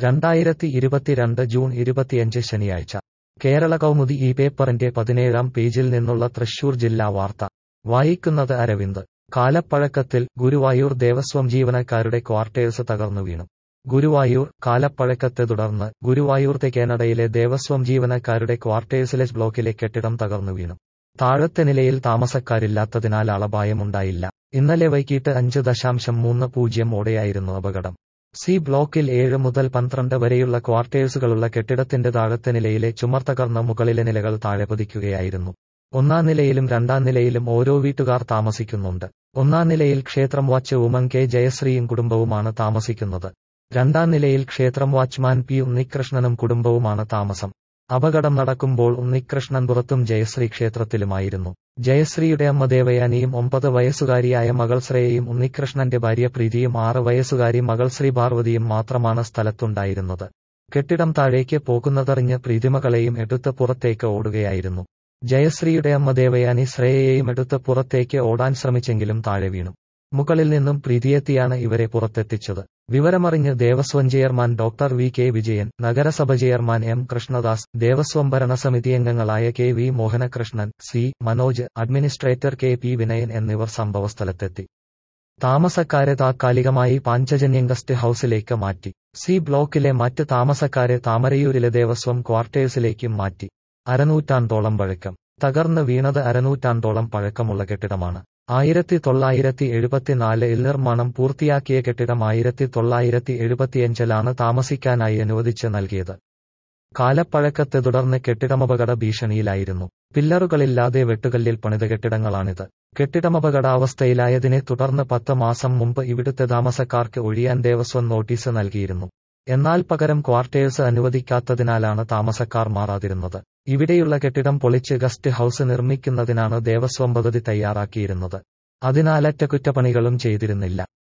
രണ്ടായിരത്തി ഇരുപത്തിരണ്ട് ജൂൺ ഇരുപത്തിയഞ്ച് ശനിയാഴ്ച കേരള കൗമുദി ഈ പേപ്പറിന്റെ പതിനേഴാം പേജിൽ നിന്നുള്ള തൃശൂർ ജില്ലാ വാർത്ത വായിക്കുന്നത് അരവിന്ദ് കാലപ്പഴക്കത്തിൽ ഗുരുവായൂർ ദേവസ്വം ജീവനക്കാരുടെ ക്വാർട്ടേഴ്സ് തകർന്നു വീണു ഗുരുവായൂർ കാലപ്പഴക്കത്തെ തുടർന്ന് ഗുരുവായൂർ തെക്കേനടയിലെ ദേവസ്വം ജീവനക്കാരുടെ ക്വാർട്ടേഴ്സിലെ ബ്ലോക്കിലെ കെട്ടിടം തകർന്നു വീണു താഴത്തെ നിലയിൽ താമസക്കാരില്ലാത്തതിനാൽ അളഭായമുണ്ടായില്ല ഇന്നലെ വൈകിട്ട് അഞ്ച് ദശാംശം മൂന്ന് പൂജ്യം ഓടെയായിരുന്നു അപകടം സി ബ്ലോക്കിൽ ഏഴ് മുതൽ പന്ത്രണ്ട് വരെയുള്ള ക്വാർട്ടേഴ്സുകളുള്ള കെട്ടിടത്തിന്റെ താഴത്തെ നിലയിലെ ചുമർ തകർന്ന മുകളിലെ നിലകൾ താഴെ പതിക്കുകയായിരുന്നു ഒന്നാം നിലയിലും രണ്ടാം നിലയിലും ഓരോ വീട്ടുകാർ താമസിക്കുന്നുണ്ട് ഒന്നാം നിലയിൽ ക്ഷേത്രം വാച്ച് ഉമൻ കെ ജയശ്രീയും കുടുംബവുമാണ് താമസിക്കുന്നത് രണ്ടാം നിലയിൽ ക്ഷേത്രം വാച്ച്മാൻ പി ഉണ്ണികൃഷ്ണനും കുടുംബവുമാണ് താമസം അപകടം നടക്കുമ്പോൾ ഉണ്ണികൃഷ്ണൻ പുറത്തും ജയശ്രീ ക്ഷേത്രത്തിലുമായിരുന്നു ജയശ്രീയുടെ അമ്മ ദേവയാനിയും ഒമ്പത് വയസ്സുകാരിയായ മകൾ ശ്രേയയും ഉണ്ണികൃഷ്ണന്റെ ഭാര്യ പ്രീതിയും ആറ് വയസ്സുകാരി മകൾ ശ്രീ പാർവതിയും മാത്രമാണ് സ്ഥലത്തുണ്ടായിരുന്നത് കെട്ടിടം താഴേക്ക് പോകുന്നതറിഞ്ഞ് പ്രീതിമകളെയും എടുത്ത് പുറത്തേക്ക് ഓടുകയായിരുന്നു ജയശ്രീയുടെ അമ്മ ദേവയാനി ശ്രേയയെയും എടുത്ത് പുറത്തേക്ക് ഓടാൻ ശ്രമിച്ചെങ്കിലും താഴെ വീണു മുകളിൽ നിന്നും പ്രീതിയെത്തിയാണ് ഇവരെ പുറത്തെത്തിച്ചത് വിവരമറിഞ്ഞ് Devaswom chairman doctor V K Vijayan നഗരസഭ ചെയർമാൻ എം കൃഷ്ണദാസ് ദേവസ്വം ഭരണസമിതി അംഗങ്ങളായ K V Mohanakrishnan C Manoj administrator K P Vinayan എന്നിവർ സംഭവസ്ഥലത്തെത്തി താമസക്കാരെ താത്കാലികമായി പാഞ്ചജന്യം ഗസ്റ്റ് ഹൌസിലേക്ക് മാറ്റി സി ബ്ലോക്കിലെ മറ്റ് താമസക്കാരെ താമരയൂരിലെ ദേവസ്വം ക്വാർട്ടേഴ്സിലേക്കും മാറ്റി അരനൂറ്റാണ്ടോളം പഴക്കം തകർന്ന് വീണത് അരനൂറ്റാണ്ടോളം പഴക്കമുള്ള കെട്ടിടമാണ് ആയിരത്തി തൊള്ളായിരത്തി എഴുപത്തിനാലിൽ നിർമ്മാണം പൂർത്തിയാക്കിയ കെട്ടിടം ആയിരത്തി തൊള്ളായിരത്തി എഴുപത്തിയഞ്ചിലാണ് താമസിക്കാനായി അനുവദിച്ച് നൽകിയത് കാലപ്പഴക്കത്തെ തുടർന്ന് കെട്ടിടമപകട ഭീഷണിയിലായിരുന്നു പില്ലറുകളില്ലാതെ വെട്ടുകല്ലിൽ പണിത കെട്ടിടങ്ങളാണിത് കെട്ടിടമപകടാവസ്ഥയിലായതിനെ തുടർന്ന് പത്ത് മാസം മുമ്പ് ഇവിടുത്തെ താമസക്കാർക്ക് ഒഴിയാൻ ദേവസ്വം നോട്ടീസ് നൽകിയിരുന്നു എന്നാൽ പകരം ക്വാർട്ടേഴ്സ് അനുവദിക്കാത്തതിനാലാണ് താമസക്കാർ മാറാതിരുന്നത് ഇവിടെയുള്ള കെട്ടിടം പൊളിച്ച് ഗസ്റ്റ് ഹൌസ് നിർമ്മിക്കുന്നതിനാണ് ദേവസ്വം പദ്ധതി തയ്യാറാക്കിയിരുന്നത് അതിനാൽ അറ്റകുറ്റപ്പണികളും ചെയ്തിരുന്നില്ല